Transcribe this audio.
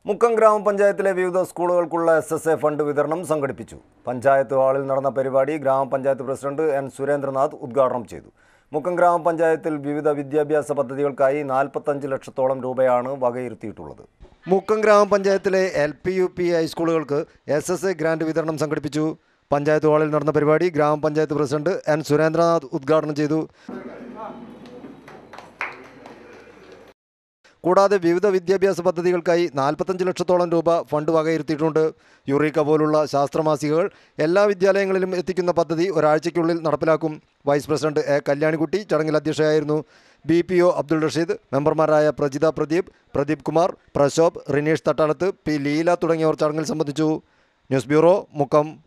മുക്കം ഗ്രാമപഞ്ചായത്തിലെ വിവിധ സ്കൂളുകൾക്കുള്ള എസ് എസ് എ ഫണ്ട് വിതരണം സംഘടിപ്പിച്ചു പഞ്ചായത്ത് ഹാളിൽ നടന്ന പരിപാടി ഗ്രാമപഞ്ചായത്ത് പ്രസിഡന്റ് എൻ സുരേന്ദ്രനാഥ് ഉദ്ഘാടനം ചെയ്തു മുക്കം ഗ്രാമപഞ്ചായത്തിൽ വിവിധ വിദ്യാഭ്യാസ പദ്ധതികൾക്കായി നാൽപ്പത്തഞ്ച് ലക്ഷത്തോളം രൂപയാണ് വകയിരുത്തിയിട്ടുള്ളത് മുക്കം ഗ്രാമപഞ്ചായത്തിലെ എൽ പി യു പി ഹൈസ്കൂളുകൾക്ക് എസ് എസ് എ ഗ്രാന്റ് വിതരണം സംഘടിപ്പിച്ചു പഞ്ചായത്ത് ഹാളിൽ നടന്ന പരിപാടി ഗ്രാമപഞ്ചായത്ത് പ്രസിഡന്റ് എൻ സുരേന്ദ്രനാഥ് ഉദ്ഘാടനം ചെയ്തു കൂടാതെ വിവിധ വിദ്യാഭ്യാസ പദ്ധതികൾക്കായി നാൽപ്പത്തഞ്ച് ലക്ഷത്തോളം രൂപ ഫണ്ട് വകയിരുത്തിയിട്ടുണ്ട് യുറീക്ക പോലുള്ള ശാസ്ത്രമാസികകൾ എല്ലാ വിദ്യാലയങ്ങളിലും എത്തിക്കുന്ന പദ്ധതി ഒരാഴ്ചയ്ക്കുള്ളിൽ നടപ്പിലാക്കും വൈസ് പ്രസിഡന്റ് എ കല്യാണിക്കുട്ടി ചടങ്ങിൽ അധ്യക്ഷയായിരുന്നു B P O Abdul Rasheed മെമ്പർമാരായ പ്രജിത പ്രദീപ് പ്രദീപ് കുമാർ പ്രശോഭ് റിനീഷ് തട്ടാളത്ത് പി ലീല തുടങ്ങിയവർ ചടങ്ങിൽ സംബന്ധിച്ചു ന്യൂസ് ബ്യൂറോ മുക്കം